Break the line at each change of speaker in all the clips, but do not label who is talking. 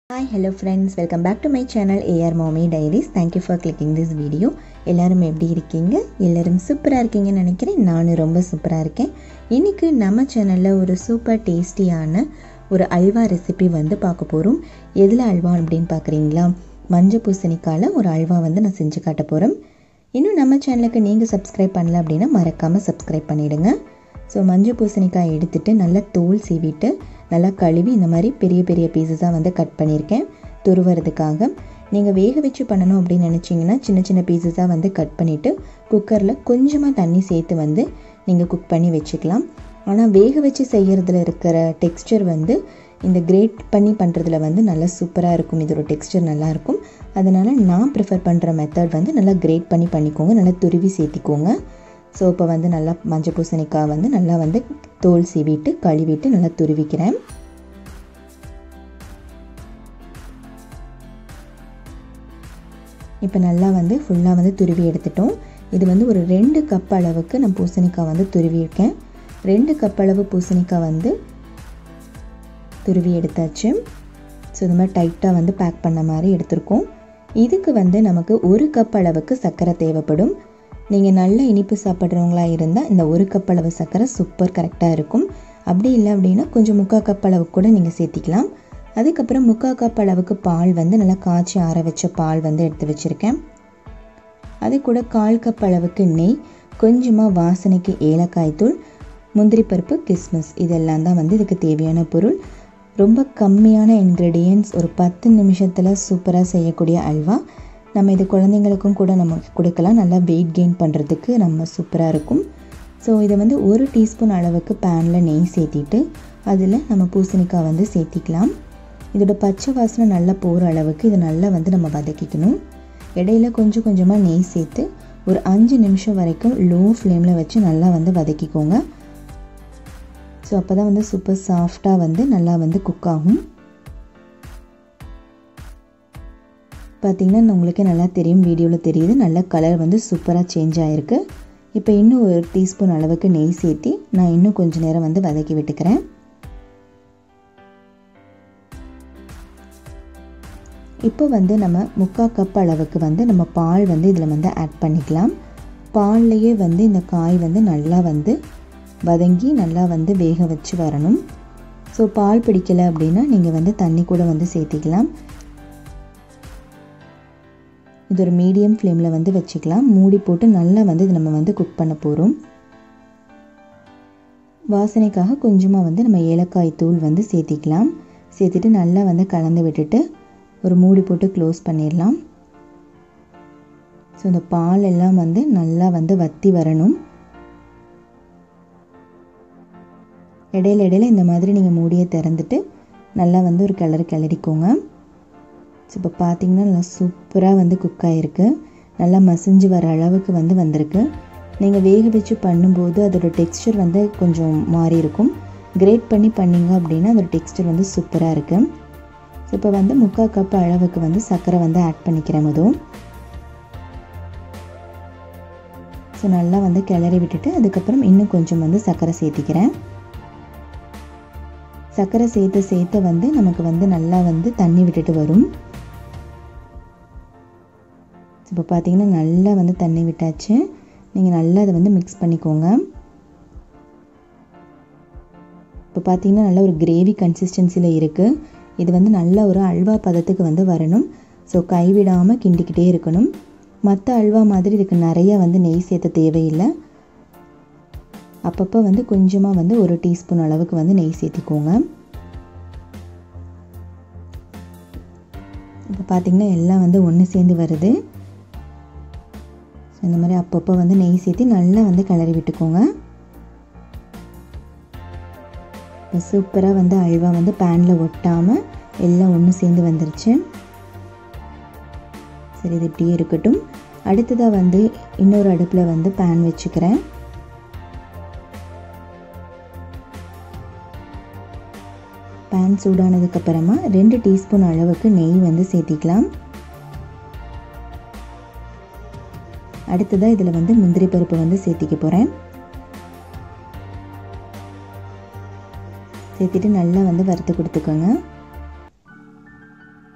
hi hello friends welcome back to my channel AR Mami diaries thank you for clicking this video எல்லாரும் எப்படி இருக்கீங்க எல்லாரும் சூப்பராக இருக்கீங்கன்னு நினைக்கிறேன் நானும் ரொம்ப சூப்பராக இருக்கேன் இன்றைக்கி நம்ம சேனலில் ஒரு சூப்பர் டேஸ்டியான ஒரு அல்வா ரெசிபி வந்து பார்க்க போகிறோம் எதில் அல்வா அப்படின்னு பார்க்குறீங்களா மஞ்சள் பூசணிக்காயில் ஒரு அல்வா வந்து நான் செஞ்சு காட்ட போகிறேன் இன்னும் நம்ம சேனலுக்கு நீங்கள் சப்ஸ்கிரைப் பண்ணல அப்படின்னா மறக்காமல் சப்ஸ்கிரைப் பண்ணிவிடுங்க ஸோ மஞ்சள் பூசணிக்காய் எடுத்துட்டு நல்லா தோல் சீவிட்டு நல்லா கழுவி இந்த மாதிரி பெரிய பெரிய பீசஸாக வந்து கட் பண்ணியிருக்கேன் துருவறதுக்காக நீங்கள் வேக வச்சு பண்ணணும் அப்படின்னு நினச்சிங்கன்னா சின்ன சின்ன பீசஸாக வந்து கட் பண்ணிவிட்டு குக்கரில் கொஞ்சமாக தண்ணி சேர்த்து வந்து நீங்கள் குக் பண்ணி வச்சுக்கலாம் ஆனால் வேக வச்சு செய்கிறதுல இருக்கிற டெக்ஸ்டர் வந்து இந்த கிரேட் பண்ணி பண்ணுறதுல வந்து நல்லா சூப்பராக இருக்கும் இதோட டெக்ஸ்டர் நல்லாயிருக்கும் அதனால் நான் ப்ரிஃபர் பண்ணுற மெத்தட் வந்து நல்லா கிரேட் பண்ணி பண்ணிக்கோங்க நல்லா துருவி சேர்த்திக்கோங்க ஸோ இப்போ வந்து நல்லா மஞ்சள் பூசணிக்காய் வந்து நல்லா வந்து தோல் சீவிட்டு கழுவிட்டு நல்லா துருவிக்கிறேன் இப்போ நல்லா வந்து ஃபுல்லாக வந்து துருவி எடுத்துட்டோம் இது வந்து ஒரு ரெண்டு கப் அளவுக்கு நான் பூசணிக்காய் வந்து துருவியிருக்கேன் ரெண்டு கப் அளவு பூசணிக்காய் வந்து துருவி எடுத்தாச்சு ஸோ இந்த மாதிரி டைட்டாக வந்து பேக் பண்ண மாதிரி எடுத்திருக்கோம் இதுக்கு வந்து நமக்கு ஒரு கப் அளவுக்கு சர்க்கரை தேவைப்படும் நீங்கள் நல்ல இனிப்பு சாப்பிட்றவங்களா இருந்தால் இந்த ஒரு கப் அளவு சர்க்கரை சூப்பர் கரெக்டாக இருக்கும் அப்படி இல்லை அப்படின்னா கொஞ்சம் முக்கால் கப் அளவுக்கு கூட நீங்கள் சேர்த்திக்கலாம் அதுக்கப்புறம் முக்கால் கப் அளவுக்கு பால் வந்து நல்லா காய்ச்சி ஆற வச்ச பால் வந்து எடுத்து வச்சுருக்கேன் அது கூட கால் கப் அளவுக்கு நெய் கொஞ்சமாக வாசனைக்கு ஏலக்காய் தூள் முந்திரி பருப்பு கிஸ்மிஸ் இதெல்லாம் தான் வந்து இதுக்கு தேவையான பொருள் ரொம்ப கம்மியான இன்க்ரீடியன்ட்ஸ் ஒரு பத்து நிமிஷத்தில் சூப்பராக செய்யக்கூடிய அல்வா நம்ம இது குழந்தைங்களுக்கும் கூட நம்ம கொடுக்கலாம் நல்லா வெயிட் கெயின் பண்ணுறதுக்கு நம்ம சூப்பராக இருக்கும் ஸோ இதை வந்து ஒரு டீஸ்பூன் அளவுக்கு பேனில் நெய் சேர்த்திட்டு அதில் நம்ம பூசணிக்காய் வந்து சேர்த்திக்கலாம் இதோட பச்சை வாசனை நல்லா போகிற அளவுக்கு இதை நல்லா வந்து நம்ம வதக்கிக்கணும் இடையில கொஞ்சம் கொஞ்சமாக நெய் சேர்த்து ஒரு அஞ்சு நிமிஷம் வரைக்கும் லோ ஃப்ளேமில் வச்சு நல்லா வந்து வதக்கிக்கோங்க ஸோ அப்போ தான் வந்து சூப்பர் சாஃப்டாக வந்து நல்லா வந்து குக் ஆகும் பார்த்திங்கன்னா உங்களுக்கே நல்லா தெரியும் வீடியோவில் தெரியுது நல்ல கலர் வந்து சூப்பராக சேஞ்ச் ஆகிருக்கு இப்போ இன்னும் ஒரு டீஸ்பூன் அளவுக்கு நெய் சேர்த்தி நான் இன்னும் கொஞ்சம் நேரம் வந்து வதக்கி விட்டுக்கிறேன் இப்போ வந்து நம்ம முக்கால் கப் அளவுக்கு வந்து நம்ம பால் வந்து இதில் வந்து ஆட் பண்ணிக்கலாம் பால்லையே வந்து இந்த காய் வந்து நல்லா வந்து வதங்கி நல்லா வந்து வேக வச்சு வரணும் ஸோ பால் பிடிக்கலை அப்படின்னா நீங்கள் வந்து தண்ணி கூட வந்து சேர்த்திக்கலாம் இது ஒரு மீடியம் ஃப்ளேமில் வந்து வச்சுக்கலாம் மூடி போட்டு நல்லா வந்து இது நம்ம வந்து குக் பண்ண போகிறோம் வாசனைக்காக கொஞ்சமாக வந்து நம்ம ஏலக்காய் தூள் வந்து சேர்த்திக்கலாம் சேர்த்துட்டு நல்லா வந்து கலந்து விட்டுட்டு ஒரு மூடி போட்டு க்ளோஸ் பண்ணிடலாம் ஸோ இந்த பால் எல்லாம் வந்து நல்லா வந்து வத்தி வரணும் இடையில இடையில இந்த மாதிரி நீங்கள் மூடியை திறந்துட்டு நல்லா வந்து ஒரு கிளறு கிளறிக்கோங்க ஸோ இப்போ பார்த்தீங்கன்னா நல்லா சூப்பராக வந்து குக் ஆகிருக்கு நல்லா மசிஞ்சு வர அளவுக்கு வந்து வந்திருக்கு நீங்கள் வேக வச்சு பண்ணும்போது அதோடய டெக்ஸ்டர் வந்து கொஞ்சம் மாறி இருக்கும் கிரேட் பண்ணி பண்ணிங்க அப்படின்னா அதோட டெக்ஸ்டர் வந்து சூப்பராக இருக்குது ஸோ இப்போ வந்து முக்கால் கப் அளவுக்கு வந்து சர்க்கரை வந்து ஆட் பண்ணிக்கிறேன் முதல் ஸோ நல்லா வந்து கிளறி விட்டுட்டு அதுக்கப்புறம் இன்னும் கொஞ்சம் வந்து சர்க்கரை சேர்த்திக்கிறேன் சர்க்கரை சேர்த்து சேர்த்து வந்து நமக்கு வந்து நல்லா வந்து தண்ணி விட்டுட்டு வரும் இப்போ பார்த்தீங்கன்னா நல்லா வந்து தண்ணி விட்டாச்சு நீங்கள் நல்லா அதை வந்து மிக்ஸ் பண்ணிக்கோங்க இப்போ பார்த்தீங்கன்னா நல்ல ஒரு கிரேவி கன்சிஸ்டன்சியில் இருக்குது இது வந்து நல்ல ஒரு அல்வா பதத்துக்கு வந்து வரணும் ஸோ கைவிடாமல் கிண்டிக்கிட்டே இருக்கணும் மற்ற அல்வா மாதிரி இதுக்கு நிறைய வந்து நெய் சேர்த்த தேவையில்லை அப்பப்போ வந்து கொஞ்சமாக வந்து ஒரு டீஸ்பூன் அளவுக்கு வந்து நெய் சேர்த்திக்கோங்க இப்போ பார்த்திங்கன்னா எல்லாம் வந்து ஒன்று சேர்ந்து வருது இந்த மாதிரி அப்பப்போ வந்து நெய் சேர்த்து நல்லா வந்து கிளறி விட்டுக்கோங்க இப்போ சூப்பராக வந்து அல்வா வந்து பேனில் ஒட்டாமல் எல்லாம் ஒன்று சேர்ந்து வந்துருச்சு சரி இது இப்படியே இருக்கட்டும் அடுத்ததாக வந்து இன்னொரு அடுப்பில் வந்து பேன் வச்சுக்கிறேன் பேன் சூடானதுக்கப்புறமா ரெண்டு டீஸ்பூன் அளவுக்கு நெய் வந்து சேர்த்திக்கலாம் அடுத்ததாக இதில் வந்து முந்திரி பருப்பு வந்து சேர்த்திக்க போகிறேன் சேர்த்துட்டு நல்லா வந்து வறுத்து கொடுத்துக்கோங்க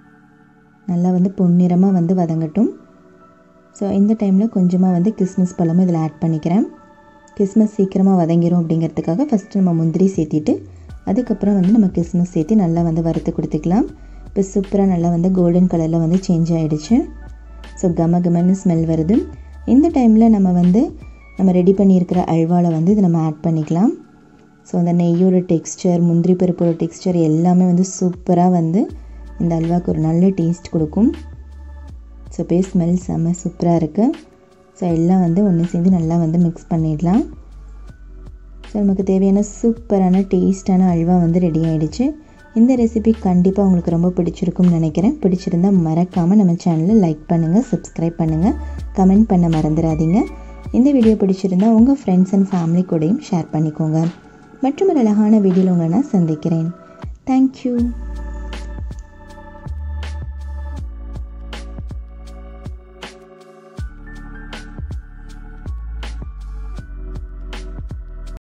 நல்லா வந்து பொன்னிறமாக வந்து வதங்கட்டும் ஸோ இந்த டைமில் கொஞ்சமாக வந்து கிஸ்மிஸ் பழமும் இதில் ஆட் பண்ணிக்கிறேன் கிஸ்மிஸ் சீக்கிரமாக வதங்கிரும் அப்படிங்கிறதுக்காக ஃபஸ்ட்டு நம்ம முந்திரி சேர்த்திட்டு அதுக்கப்புறம் வந்து நம்ம கிஸ்மிஸ் சேர்த்து நல்லா வந்து வறுத்து கொடுத்துக்கலாம் இப்போ சூப்பராக நல்லா வந்து கோல்டன் கலரில் வந்து சேஞ்ச் ஆகிடுச்சு ஸோ கம கமன்னு ஸ்மெல் வருது இந்த டைமில் நம்ம வந்து நம்ம ரெடி பண்ணியிருக்கிற அல்வாவில் வந்து இது நம்ம ஆட் பண்ணிக்கலாம் ஸோ அந்த நெய்யோட டெக்ஸ்டர் முந்திரி பருப்போட டெக்ஸ்டர் எல்லாமே வந்து சூப்பராக வந்து இந்த அல்வாவுக்கு ஒரு நல்ல டேஸ்ட் கொடுக்கும் ஸோ போய் ஸ்மெல் செம்ம சூப்பராக இருக்குது ஸோ எல்லாம் வந்து ஒன்று சேர்ந்து நல்லா வந்து மிக்ஸ் பண்ணிடலாம் ஸோ நமக்கு தேவையான சூப்பரான டேஸ்டான அல்வா வந்து ரெடி ஆகிடுச்சு இந்த ரெசிபி கண்டிப்பாக உங்களுக்கு ரொம்ப பிடிச்சிருக்கும்னு நினைக்கிறேன் பிடிச்சிருந்தா மறக்காமல் நம்ம சேனலை லைக் பண்ணுங்கள் சப்ஸ்கிரைப் பண்ணுங்கள் கமெண்ட் பண்ண மறந்துடாதீங்க இந்த வீடியோ பிடிச்சிருந்தா உங்கள் ஃப்ரெண்ட்ஸ் அண்ட் ஃபேமிலி கூடயும் ஷேர் பண்ணிக்கோங்க மற்றும் ஒரு அழகான வீடியோவில் உங்களை நான் சந்திக்கிறேன் தேங்க்யூ